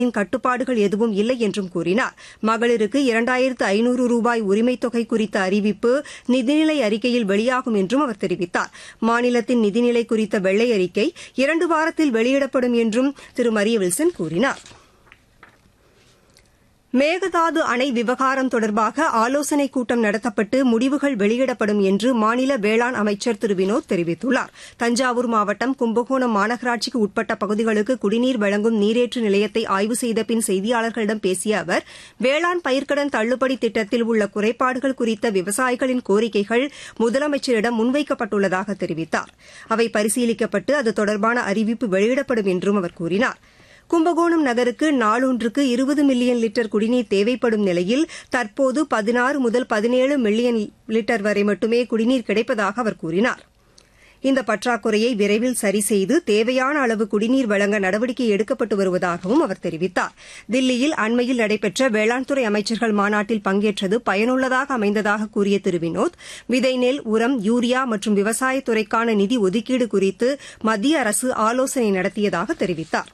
கட்டுப்பாடுகள் எதுவும் இல்லை என்றும் கூறினார் மகளிருக்கு இரண்டாயிரத்து ஐநூறு ரூபாய் உரிமைத் தொகை குறித்த அறிவிப்பு நிதிநிலை அறிக்கையில் வெளியாகும் என்றும் அவர் தெரிவித்தார் மாநிலத்தின் நிதிநிலை குறித்த வெள்ளை அறிக்கை இரண்டு வாரத்தில் வெளியிடப்படும் என்றும் திரு மரியவில்சன் கூறினார் மேகதாது அணை விவகாரம் தொடர்பாக ஆலோசனைக் கூட்டம் நடத்தப்பட்டு முடிவுகள் வெளியிடப்படும் என்று மாநில வேளாண் அமைச்சர் திரு வினோத் தெரிவித்துள்ளார் தஞ்சாவூர் மாவட்டம் கும்பகோணம் மாநகராட்சிக்கு உட்பட்ட பகுதிகளுக்கு குடிநீர் வழங்கும் நீரேற்று நிலையத்தை ஆய்வு செய்த பின் செய்தியாளர்களிடம் பேசிய அவர் வேளாண் பயிர்க்கடன் தள்ளுபடி திட்டத்தில் உள்ள குறைபாடுகள் குறித்த விவசாயிகளின் கோரிக்கைகள் முதலமைச்சரிடம் முன்வைக்கப்பட்டுள்ளதாக தெரிவித்தார் அவை பரிசீலிக்கப்பட்டு அது தொடர்பான அறிவிப்பு வெளியிடப்படும் என்றும் அவர் கூறினார் கும்பகோணம் நகருக்கு நாளொன்றுக்கு இருபது மில்லியன் லிட்டர் குடிநீர் தேவைப்படும் நிலையில் தற்போது பதினாறு முதல் பதினேழு மில்லியன் லிட்டர் வரை மட்டுமே குடிநீர் கிடைப்பதாக அவர் கூறினார் இந்த பற்றாக்குறையை விரைவில் சரி செய்து தேவையான அளவு குடிநீர் வழங்க நடவடிக்கை எடுக்கப்பட்டு வருவதாகவும் அவர் தெரிவித்தார் தில்லியில் அண்மையில் நடைபெற்ற வேளாண் துறை அமைச்சர்கள் மாநாட்டில் பங்கேற்றது பயனுள்ளதாக அமைந்ததாக கூறிய திரு வினோத் விதை நெல் உரம் யூரியா மற்றும் விவசாயத்துறைக்கான நிதி ஒதுக்கீடு குறித்து மத்திய அரசு ஆலோசனை நடத்தியதாக தெரிவித்தார்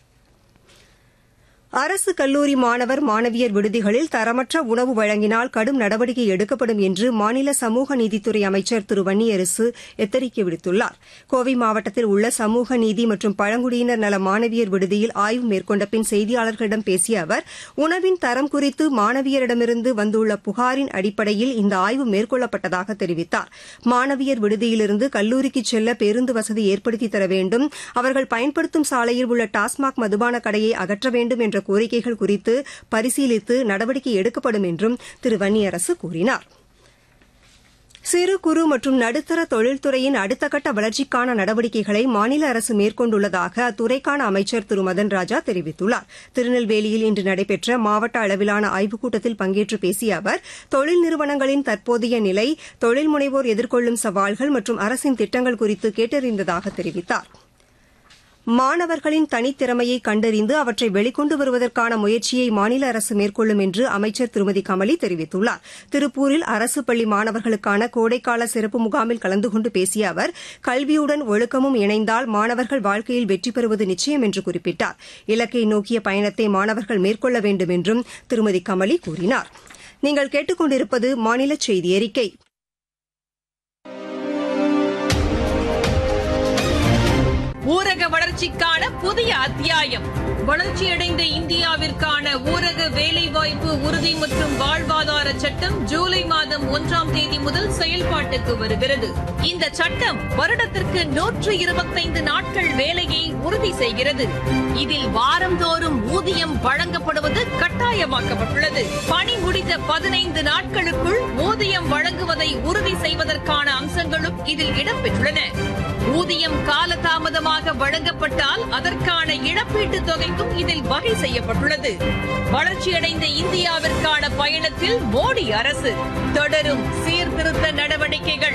அரசு கல்லூரி மாணவர் மாணவியர் விடுதிகளில் தரமற்ற உணவு வழங்கினால் கடும் நடவடிக்கை எடுக்கப்படும் என்று மாநில சமூக நீதித்துறை அமைச்சர் திரு வன்னியரசு எச்சரிக்கை விடுத்துள்ளார் கோவை மாவட்டத்தில் உள்ள சமூக நீதி மற்றும் பழங்குடியினர் நல மாணவியர் விடுதியில் ஆய்வு மேற்கொண்ட பின் செய்தியாளர்களிடம் பேசிய அவர் உணவின் தரம் குறித்து மாணவியரிடமிருந்து வந்துள்ள புகாரின் அடிப்படையில் இந்த ஆய்வு மேற்கொள்ளப்பட்டதாக தெரிவித்தார் மாணவியர் விடுதியிலிருந்து கல்லூரிக்கு செல்ல பேருந்து வசதி ஏற்படுத்தி தர வேண்டும் அவர்கள் பயன்படுத்தும் சாலையில் உள்ள டாஸ்மாக் மதுபான கடையை அகற்ற வேண்டும் என்ற கோரிக்கைகள் குறித்து பரிசீலித்து நடவடிக்கை எடுக்கப்படும் என்றும் திரு வன்னியரசு கூறினார் சிறு குறு மற்றும் நடுத்தர தொழில்துறையின் அடுத்த கட்ட வளர்ச்சிக்கான நடவடிக்கைகளை மாநில அரசு மேற்கொண்டுள்ளதாக அத்துறைக்கான அமைச்சர் திரு மதன் ராஜா தெரிவித்துள்ளார் திருநெல்வேலியில் இன்று நடைபெற்ற மாவட்ட அளவிலான ஆய்வுக் கூட்டத்தில் பங்கேற்று பேசிய அவர் தொழில் நிறுவனங்களின் தற்போதைய நிலை தொழில் முனைவோர் எதிர்கொள்ளும் சவால்கள் மற்றும் அரசின் திட்டங்கள் குறித்து கேட்டறிந்ததாக தெரிவித்தாா் மாணவர்களின் தனித்திறமையை கண்டறிந்து அவற்றை வெளிக்கொண்டு வருவதற்கான முயற்சியை மாநில அரசு மேற்கொள்ளும் என்று அமைச்சர் திருமதி கமலி தெரிவித்துள்ளார் திருப்பூரில் அரசு பள்ளி மாணவர்களுக்கான கோடைக்கால சிறப்பு முகாமில் கலந்து கொண்டு பேசிய அவர் கல்வியுடன் ஒழுக்கமும் இணைந்தால் மாணவர்கள் வாழ்க்கையில் வெற்றி பெறுவது நிச்சயம் என்று குறிப்பிட்டார் இலக்கை நோக்கிய பயணத்தை மாணவர்கள் மேற்கொள்ள வேண்டும் என்றும் திருமதி கமலி கூறினார் நீங்கள் கேட்டுக் கொண்டிருப்பது மாநில செய்தி அறிக்கை ஊரக வளர்ச்சிக்கான புதிய அத்தியாயம் வளர்ச்சியடைந்த இந்தியாவிற்கான ஊரக வேலைவாய்ப்பு உறுதி மற்றும் வாழ்வாதார சட்டம் ஜூலை மாதம் ஒன்றாம் தேதி முதல் செயல்பாட்டுக்கு வருகிறது இந்த சட்டம் வருடத்திற்கு நூற்று இருபத்தைந்து நாட்கள் வேலையை உறுதி செய்கிறது இதில் வாரந்தோறும் ஊதியம் வழங்கப்படுவது கட்டாயமாக்கப்பட்டுள்ளது பணி முடிந்த பதினைந்து நாட்களுக்குள் ஊதியம் வழங்குவதை உறுதி செய்வதற்கான அம்சங்களும் இதில் இடம்பெற்றுள்ளன ஊதியம் காலதாமதமாக வழங்கப்பட்டால் அதற்கான இழப்பீட்டுத் தொகைக்கும் இதில் வகை செய்யப்பட்டுள்ளது வளர்ச்சியடைந்த இந்தியாவிற்கான பயணத்தில் மோடி அரசு தொடரும் சீர்திருத்த நடவடிக்கைகள்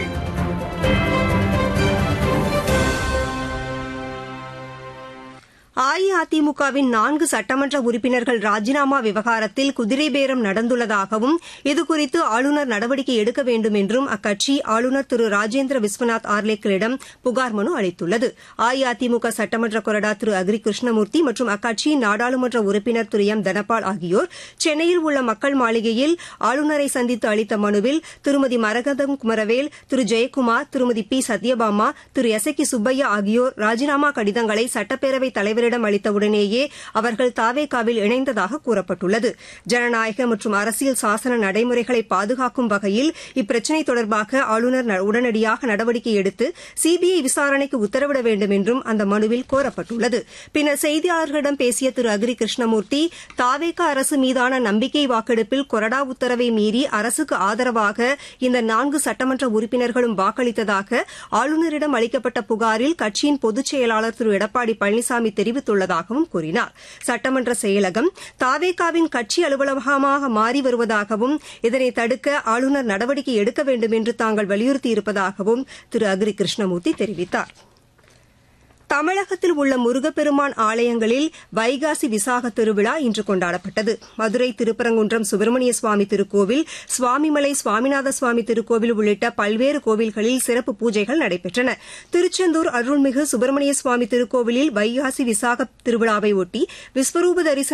அஇஅதிமுகவின் நான்கு சட்டமன்ற உறுப்பினர்கள் ராஜினாமா விவகாரத்தில் குதிரை பேரம் நடந்துள்ளதாகவும் இதுகுறித்து ஆளுநர் நடவடிக்கை எடுக்க வேண்டும் என்றும் அக்கட்சி ஆளுநர் திரு ராஜேந்திர விஸ்வநாத் ஆர்லேக்கரிடம் புகார் மனு அளித்துள்ளது அஇஅதிமுக சட்டமன்ற கொறடா திரு அக்ரி கிருஷ்ணமூர்த்தி மற்றும் அக்கட்சியின் நாடாளுமன்ற உறுப்பினர் திரு எம் தனபால் ஆகியோர் சென்னையில் உள்ள மக்கள் மாளிகையில் ஆளுநரை சந்தித்து அளித்த மனுவில் திருமதி மரகதம் குமரவேல் திரு ஜெயக்குமார் திருமதி பி சத்யபாமா திரு எஸ் கி சுப்பையா ஆகியோர் ராஜினாமா கடிதங்களை சட்டப்பேரவைத் தலைவர் தலைவரிடம் அளித்தவுடனேயே அவர்கள் தாவேகாவில் இணைந்ததாக கூறப்பட்டுள்ளது ஜனநாயக மற்றும் அரசியல் சாசன நடைமுறைகளை பாதுகாக்கும் வகையில் இப்பிரச்சினை தொடர்பாக ஆளுநர் உடனடியாக நடவடிக்கை எடுத்து சிபிஐ விசாரணைக்கு உத்தரவிட வேண்டும் என்றும் அந்த மனுவில் கோரப்பட்டுள்ளது பின்னர் செய்தியாளர்களிடம் பேசிய திரு அக்ரி கிருஷ்ணமூர்த்தி தாவேகா அரசு மீதான நம்பிக்கை வாக்கெடுப்பில் கொறடா உத்தரவை மீறி அரசுக்கு ஆதரவாக இந்த நான்கு சட்டமன்ற உறுப்பினர்களும் வாக்களித்ததாக ஆளுநரிடம் அளிக்கப்பட்ட புகாரில் கட்சியின் பொதுச் செயலாளர் திரு எடப்பாடி பழனிசாமி தெரிவித்துள்ளதாகவும் கூறினார் சட்டமன்ற செயலகம் தாவேகாவின் கட்சி அலுவலகமாக மாறி வருவதாகவும் இதனை தடுக்க ஆளுநர் நடவடிக்கை எடுக்க வேண்டும் என்று தாங்கள் வலியுறுத்தியிருப்பதாகவும் திரு அக்ரி கிருஷ்ணமூர்த்தி தெரிவித்தாா் தமிழகத்தில் உள்ள முருகப்பெருமான் ஆலயங்களில் வைகாசி விசாக திருவிழா இன்று கொண்டாடப்பட்டது மதுரை திருப்பரங்குன்றம் சுப்பிரமணிய சுவாமி திருக்கோவில் சுவாமிமலை சுவாமிநாத சுவாமி திருக்கோவில் உள்ளிட்ட பல்வேறு கோவில்களில் சிறப்பு பூஜைகள் நடைபெற்றன திருச்செந்தூர் அருள்மிகு சுப்பிரமணிய சுவாமி திருக்கோவிலில் வைகாசி விசாக திருவிழாவையொட்டி விஸ்வரூப தரிசன